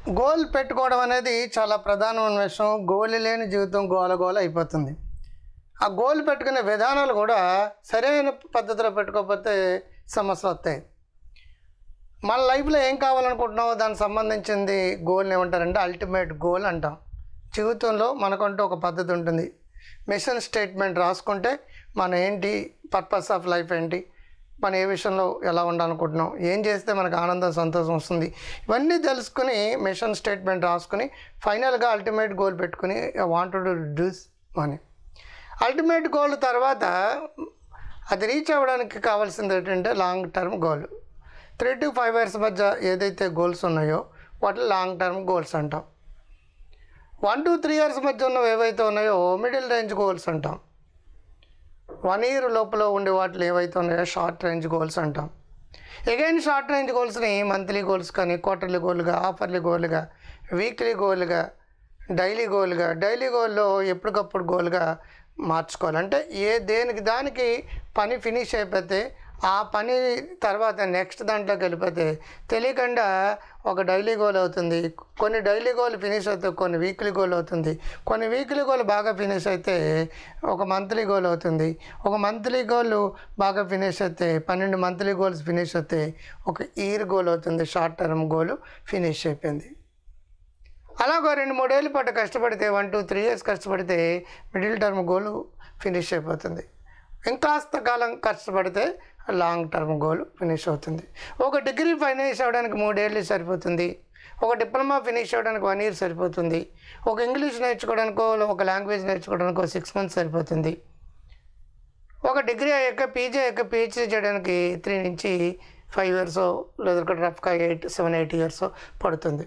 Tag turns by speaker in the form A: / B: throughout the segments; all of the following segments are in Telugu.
A: గోల్ పెట్టుకోవడం అనేది చాలా ప్రధానమైన విషయం గోల్ లేని జీవితం గోల గోల అయిపోతుంది ఆ గోల్ పెట్టుకునే విధానాలు కూడా సరైన పద్ధతిలో పెట్టుకోకపోతే సమస్యలు వస్తాయి మన లైఫ్లో ఏం కావాలనుకుంటున్నామో దానికి సంబంధించింది గోల్ని ఏమంటారంటే అల్టిమేట్ గోల్ అంటాం జీవితంలో మనకంటూ ఒక పద్ధతి ఉంటుంది మిషన్ స్టేట్మెంట్ రాసుకుంటే మన ఏంటి పర్పస్ ఆఫ్ లైఫ్ ఏంటి మనం ఏ విషయంలో ఎలా ఉండాలనుకుంటున్నాం ఏం చేస్తే మనకు ఆనందం సంతోషం వస్తుంది ఇవన్నీ తెలుసుకుని మిషన్ స్టేట్మెంట్ రాసుకుని ఫైనల్గా అల్టిమేట్ గోల్ పెట్టుకుని వాంట్ టు డూస్ అని అల్టిమేట్ గోల్ తర్వాత అది రీచ్ అవ్వడానికి కావాల్సింది ఏంటంటే long term goal three to five years మధ్య ఏదైతే గోల్స్ ఉన్నాయో వాటిని లాంగ్ టర్మ్ గోల్స్ అంటాం వన్ టు త్రీ ఇయర్స్ మధ్య ఉన్నవి ఏవైతే ఉన్నాయో మిడిల్ రేంజ్ గోల్స్ అంటాం వన్ ఇయర్ లోపల ఉండే వాటిలో ఏవైతే ఉన్నాయో షార్ట్ రేంజ్ గోల్స్ అంటాం అగైన్ షార్ట్ రేంజ్ గోల్స్ని మంత్లీ గోల్స్ కానీ క్వార్టర్లీ గోల్గా ఆఫర్లీ గోల్గా వీక్లీ గోల్గా డైలీ గోల్గా డైలీ గోల్లో ఎప్పటికప్పుడు గోల్గా మార్చుకోవాలి అంటే ఏ దేనికి దానికి పని ఫినిష్ అయిపోతే ఆ పని తర్వాత నెక్స్ట్ దాంట్లోకి వెళ్ళిపోతే తెలియకుండా ఒక డైలీ గోల్ అవుతుంది కొన్ని డైలీ గోల్ ఫినిష్ అవుతాయి కొన్ని వీక్లీ గోల్ అవుతుంది కొన్ని వీక్లీ గోల్ బాగా ఫినిష్ అయితే ఒక మంత్లీ గోల్ అవుతుంది ఒక మంత్లీ గోల్ బాగా ఫినిష్ అయితే పన్నెండు మంత్లీ గోల్స్ ఫినిష్ అయితే ఒక ఇయర్ గోల్ అవుతుంది షార్ట్ టర్మ్ గోల్ ఫినిష్ అయిపోయింది అలాగో రెండు మూడేళ్ళ పాటు కష్టపడితే వన్ టూ త్రీ ఇయర్స్ కష్టపడితే మిడిల్ టర్మ్ గోల్ ఫినిష్ అయిపోతుంది ఇంకాస్త కాలం కష్టపడితే లాంగ్ టర్మ్ గోల్ ఫినిష్ అవుతుంది ఒక డిగ్రీ ఫినిష్ అవ్వడానికి మూడేళ్ళు సరిపోతుంది ఒక డిప్లొమా ఫినిష్ అవ్వడానికి వన్ ఇయర్ సరిపోతుంది ఒక ఇంగ్లీష్ నేర్చుకోవడానికో ఒక లాంగ్వేజ్ నేర్చుకోవడానికో సిక్స్ మంత్స్ సరిపోతుంది ఒక డిగ్రీ అయ్యాక పీజీ అయ్యాక పిహెచ్డీ చేయడానికి త్రీ నుంచి ఫైవ్ ఇయర్స్ లేదా రఫ్గా ఎయిట్ సెవెన్ ఎయిట్ ఇయర్స్ పడుతుంది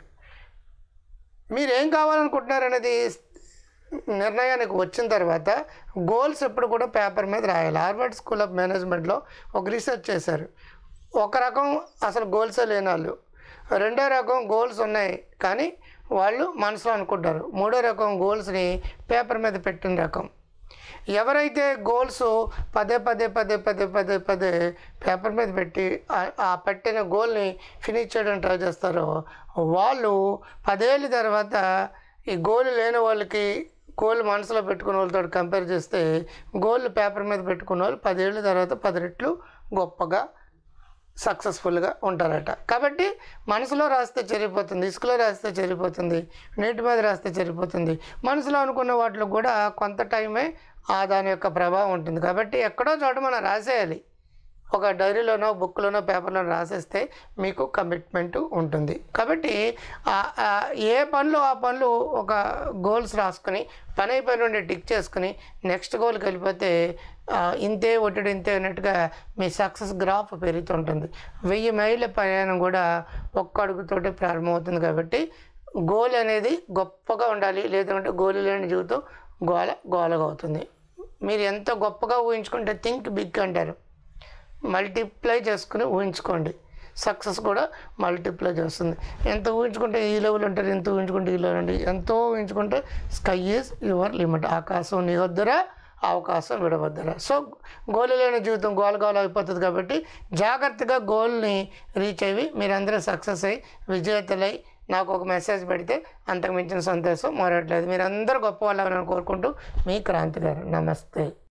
A: మీరు ఏం కావాలనుకుంటున్నారనేది నిర్ణయానికి వచ్చిన తర్వాత గోల్స్ ఎప్పుడు కూడా పేపర్ మీద రాయాలి హార్వర్డ్ స్కూల్ ఆఫ్ మేనేజ్మెంట్లో ఒక రీసెర్చ్ చేశారు ఒక రకం అసలు గోల్సే లేని వాళ్ళు రెండో రకం గోల్స్ ఉన్నాయి కానీ వాళ్ళు మనసులో అనుకుంటారు మూడో రకం గోల్స్ని పేపర్ మీద పెట్టిన రకం ఎవరైతే గోల్స్ పదే పదే పదే పదే పదే పదే పేపర్ మీద పెట్టి ఆ- ఆ పెట్టిన గోల్ని ఫినిష్ చేయడానికి ట్రై చేస్తారో వాళ్ళు పదేళ్ళ తర్వాత ఈ గోల్ లేని వాళ్ళకి గోల్ మనసులో పెట్టుకున్న వాళ్ళతో కంపేర్ చేస్తే గోల్ పేపర్ మీద పెట్టుకున్న వాళ్ళు పదేళ్ళ తర్వాత పది రెట్లు గొప్పగా సక్సెస్ఫుల్గా ఉంటారట కాబట్టి మనసులో రాస్తే చెరిగిపోతుంది ఇసుకలో రాస్తే చెరిగిపోతుంది నీటి మీద రాస్తే చెరిగిపోతుంది మనసులో అనుకున్న వాటిలో కూడా కొంత టైమే ఆ దాని యొక్క ప్రభావం ఉంటుంది కాబట్టి ఎక్కడో చోట మనం రాసేయాలి ఒక డైరీలోనో బుక్లోనో పేపర్లోనో రాసేస్తే మీకు కమిట్మెంట్ ఉంటుంది కాబట్టి ఆ- ఆ ఏ పనులు ఆ పనులు ఒక గోల్స్ రాసుకొని పని అయిపోయిన నుండి టిక్ చేసుకుని నెక్స్ట్ గోల్కి వెళ్ళిపోతే ఆ, ఇంతే ఒట్టడు ఇంతే అన్నట్టుగా మీ సక్సెస్ గ్రాఫ్ పెరుగుతుంటుంది వెయ్యి మైళ్ళ ప్రయాణం కూడా ఒక్క అడుగుతోటే ప్రారంభమవుతుంది కాబట్టి గోల్ అనేది గొప్పగా ఉండాలి లేదంటే గోల్ లేని జీవితం గోల గోలగా అవుతుంది మీరు ఎంత గొప్పగా ఊహించుకుంటే థింక్ బిగ్ అంటారు మల్టిప్లై చేసుకుని ఊహించుకోండి సక్సెస్ కూడా మల్టిప్లై చేస్తుంది ఎంత ఊహించుకుంటే ఈ లెవెల్ ఉంటారు ఎంత ఊహించుకుంటే ఈ లెవెల్ ఉంటుంది ఎంతో ఊహించుకుంటే స్కై ఈజ్ యువర్ లిమిట్ ఆకాశం నీ వద్దరా అవకాశం విడవద్దరా సో గోల్ లేని జీవితం గోల గోల అయిపోతుంది కాబట్టి జాగ్రత్తగా గోల్ని రీచ్ అయ్యి మీరందరూ సక్సెస్ అయ్యి విజేతలై నాకు ఒక మెసేజ్ పెడితే అంతకు మించిన సంతోషం మరట్లేదు మీరందరూ గొప్ప వాళ్ళని కోరుకుంటూ మీ క్రాంతి గారు నమస్తే